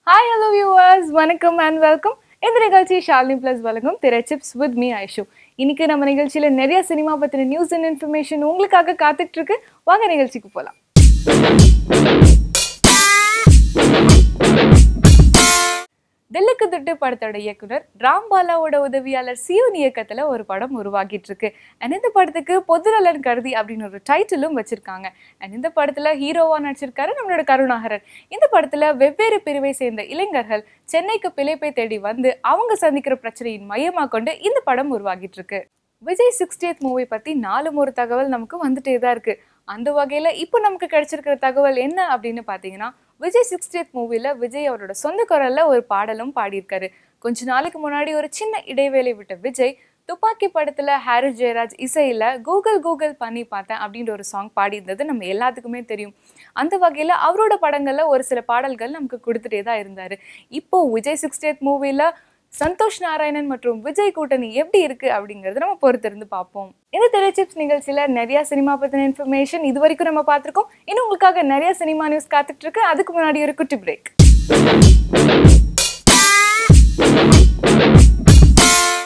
hi hello viewers வணக்கம் and welcome இந்த நிகழ்ச்சி ஷாலினி பிளஸ் வழங்கும் திரை சிப்ஸ் வித் மீ ஐஷு இன்னைக்கு நம்ம நிகழ்ச்சியில நிறைய சினிமா பத்தின நியூஸ் அண்ட் இன்ஃபர்மேஷன் உங்களுக்காக காத்துட்டு இருக்கு வாங்க நிகழ்ச்சிக்கு போலாம் தில்லுக்கு துட்டு படத்தோட இயக்குனர் ராம்பாலாவோட உதவியாளர் சியோன் இயக்கத்துல ஒரு படம் உருவாகிட்டு இருக்கு அண்ட் இந்த படத்துக்கு பொதுநலன் கருதி அப்படின்னு ஒரு டைட்டிலும் வச்சிருக்காங்க அண்ட் இந்த படத்துல ஹீரோவா நடிச்சிருக்காரு நம்மளோட கருணாகரன் இந்த படத்துல வெவ்வேறு பிரிவை சேர்ந்த இளைஞர்கள் சென்னைக்கு பிழைப்பை தேடி வந்து அவங்க சந்திக்கிற பிரச்சனையின் மையமா கொண்டு இந்த படம் உருவாகிட்டு இருக்கு விஜய் சிக்ஸ்டியத் மூவி பத்தி நாலும் ஒரு தகவல் நமக்கு வந்துட்டே தான் இருக்கு அந்த வகையில இப்போ நமக்கு கிடைச்சிருக்கிற தகவல் என்ன அப்படின்னு பாத்தீங்கன்னா விஜய் சிக்ஸ்டியத் மூவில விஜய் அவரோட சொந்த குரல்ல ஒரு பாடலும் பாடியிருக்காரு கொஞ்ச நாளைக்கு முன்னாடி ஒரு சின்ன இடைவேளை விட்ட விஜய் துப்பாக்கி படத்துல ஹாரிஸ் ஜெயராஜ் இசையில கூகுள் கூகுள் பண்ணி பார்த்தேன் அப்படின்ற ஒரு சாங் பாடியிருந்தது நம்ம எல்லாத்துக்குமே தெரியும் அந்த வகையில அவரோட படங்கள்ல ஒரு சில பாடல்கள் நமக்கு கொடுத்துட்டே தான் இருந்தாரு இப்போ விஜய் சிக்ஸ்டியத் மூவில சந்தோஷ் நாராயணன் மற்றும் விஜய் கூட்டணி எப்படி இருக்கு அப்படிங்கறத நம்ம பொறுத்திருந்து பார்ப்போம் இந்த திரைச்சிப்ஸ் நிகழ்ச்சியில நிறைய சினிமா பத்தின இன்ஃபர்மேஷன் இது வரைக்கும் நம்ம பார்த்திருக்கோம் இன்னும் உங்களுக்காக நிறைய சினிமா நியூஸ் காத்துட்டு இருக்கு அதுக்கு முன்னாடி ஒரு குட்டி பிரேக்